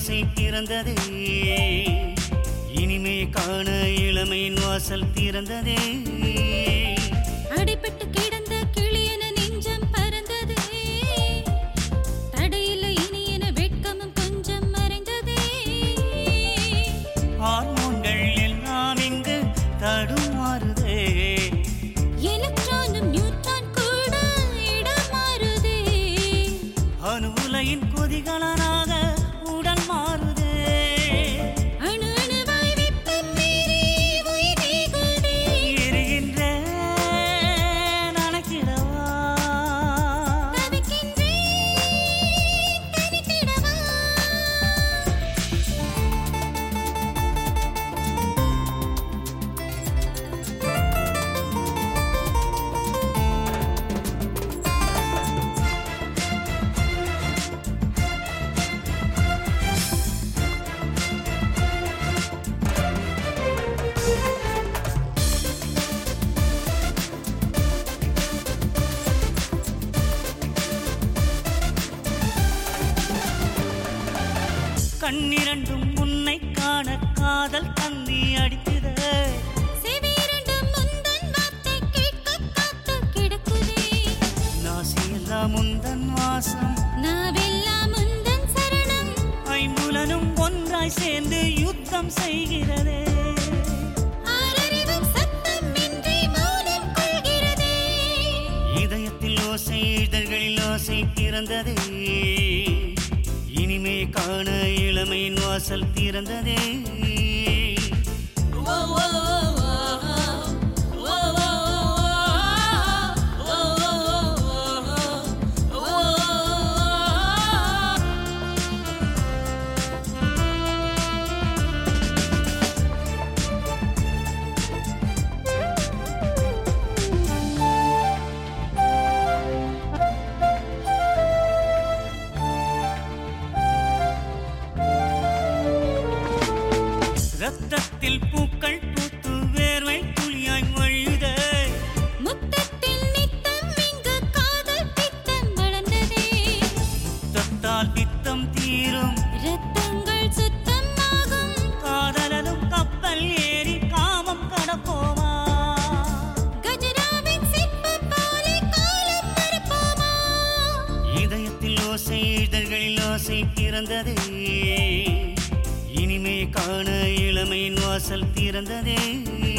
ஆசை பிறந்ததே இனிமே காண இளமையின் வாசல் திறந்ததே அடிபட்டு கிடந்த கிளியென நெஞ்சம் பறந்ததே தடையில்லை இனி என வெட்கமும் கொஞ்சம் மறைந்ததே ஹார்மோன்கள் எல்லாம் இங்கு தடுமாறுதே எலக்ட்ரானும் நியூட்ரான் கூட இடம் மாறுதே அணுவுலையின் கொதிகலனாக உடல் மாறுதே அணு அணுவாய் வெப்பம் மீறி உயிர் நீகுதே எரிகின்ற நனக்கிடவா தவிக்கின்றேன் தனித்திடவா கண்ணிரண்டும் உன்னை காண காதல் தந்தி அடிக்குதே செவிரண்டும் முந்தன் வார்த்தை கேட்கக் காத்து கிடக்குதே நாசியெல்லாம் முந்தன் வாசம் நாவெல்லாம் முந்தன் சரணம் ஐம்புலனும் ஒன்றாய் சேர்ந்து யுத்தம் செய்கிறதே ஆறறிவும் சத்தம் இன்றி மௌனம் கொள்கிறதே இதயத்தில் ஓசை இதழ்களில் ஆசை பிறந்ததே இனிமே காண இளமையின் வாசல் திறந்ததே ரத்தத்தில் பூக்கள் பூத்து வேர்வை துளியாய் வழியுதே முத்தத்தில் நித்தம் இங்கு காதல் பித்தம் வளர்ந்ததே முத்தத்தால் பித்தம் தீரும் ரத்தங்கள் சுத்தம் ஆகும் காதலனும் கப்பல் ஏறி காமம் கடப்போமா கஜராவின் சிற்பம் போலே காலம் மறுப்போமா இதயத்தில் ஓசை இதழ்களில் ஆசை பிறந்ததே இனிமே காண இளமையின் வாசல் திறந்ததே